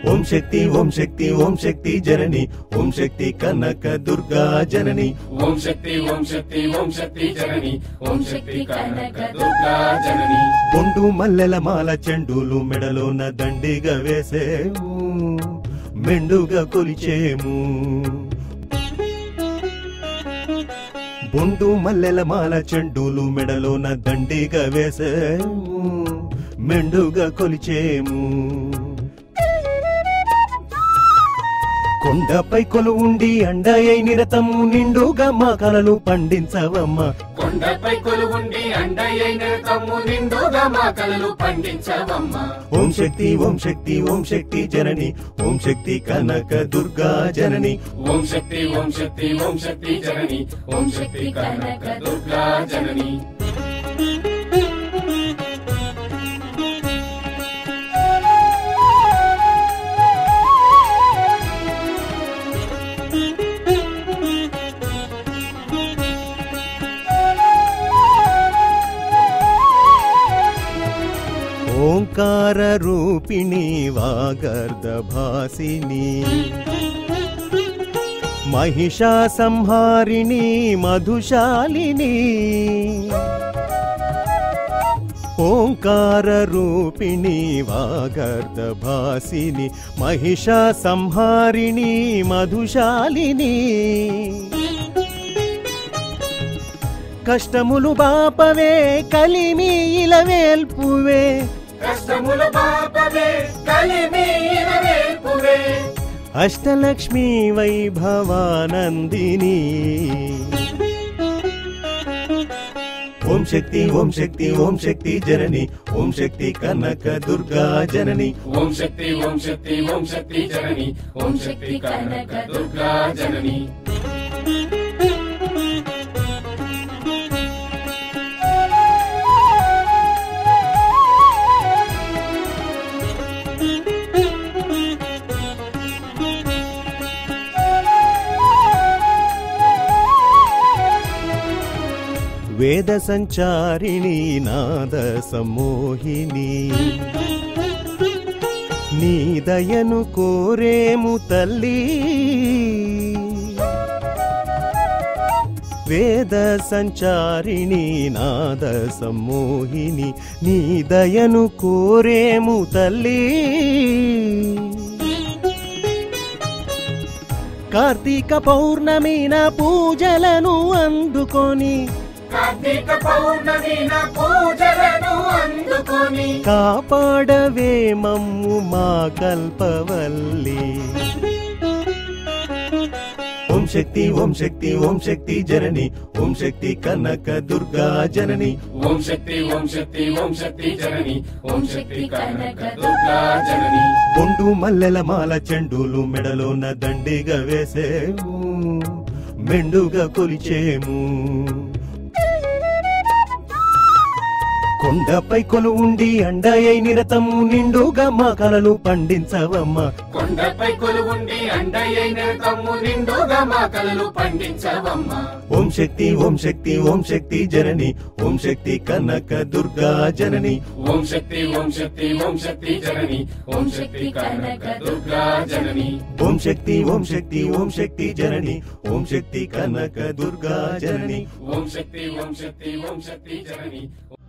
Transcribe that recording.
ఓం శక్తి ఓం శక్తి ఓం శక్తి జనని ఓం శక్తి కనక దుర్గా జనని ఓం శక్తి ఓం శక్తి ఓం శక్తి జనని ఓం శక్తి కనక దుర్గా జనని బొండు మల్లెల మాల చెండులు మెడలోన దండిగా వేసేము మెండుగా కొలిచేము బొండు మల్లెల మాల చెండులు మెడలోన దండిగా వేసేము మెండుగా కొలిచేము కొండపై కొలువుండి అండయై నిరతము నిండుగా మా కలలు పండించవమ్మా కొండపై కొలువుండి అండయైన తమ్ము నిండుగా మా కలలు పండించవమ్మా ఓం శక్తి ఓం శక్తి ఓం శక్తి జనని ఓం శక్తి కనక దుర్గా జనని ఓం శక్తి ఓం శక్తి ఓం శక్తి జనని ఓం శక్తి కనక దుర్గా జనని ఓంకార రూపిణి వాగర్ధ భాసిని మహిషా సంహారిణి మధుశాలిని ఓంకార రూపిణి వాగర్ధ భాసిని మహిషా సంహారిణి మధుశాలిని కష్టములు బాపవే కలిమి ఇలవేల్పువే కష్టములు పాపవే కలిమి ఇలవేల్పువే అష్టలక్ష్మీ వైభవానందిని ఓం శక్తి ఓం శక్తి ఓం శక్తి జనని ఓం శక్తి కనక దుర్గా జనని ఓం శక్తి ఓం శక్తి ఓం శక్తి జనని ఓం శక్తి కనక దుర్గా జనని వేద సంచారిణి నాద సమ్మోహిని నీ దయను కోరేము తల్లి వేద సంచారిణి నాద సమ్మోహిని నీ దయను కోరేము తల్లి కార్తీక పౌర్ణమిన పూజలను అందుకొని కార్తీక పౌర్ణమి నా పూజలను అందుకొని కాపాడవే మమ్ము మా కల్పవల్లి ఓం శక్తి ఓం శక్తి ఓం శక్తి జనని ఓం శక్తి కనక దుర్గా జనని ఓం శక్తి ఓం శక్తి ఓం శక్తి జనని ఓం శక్తి కనక దుర్గా జనని బొండు మల్లెల మాల చెండులు మెడలోన దండిగా వేసేము మెండుగా కొలిచేము కొండపై కొలువుండి అండయై నిరతము నిండుగా మా కలలు పండించవమ్మా కొండపై కొలువుండి అండయైన తమ్ము నిండుగా మా కలలు పండించవమ్మా ఓం శక్తి ఓం శక్తి ఓం శక్తి జనని ఓం శక్తి కనక దుర్గా జనని ఓం శక్తి ఓం శక్తి ఓం శక్తి జనని ఓం శక్తి కనక దుర్గా జనని ఓం శక్తి ఓం శక్తి ఓం శక్తి జనని ఓం శక్తి కనక దుర్గా జనని ఓం శక్తి ఓం శక్తి ఓం శక్తి జనని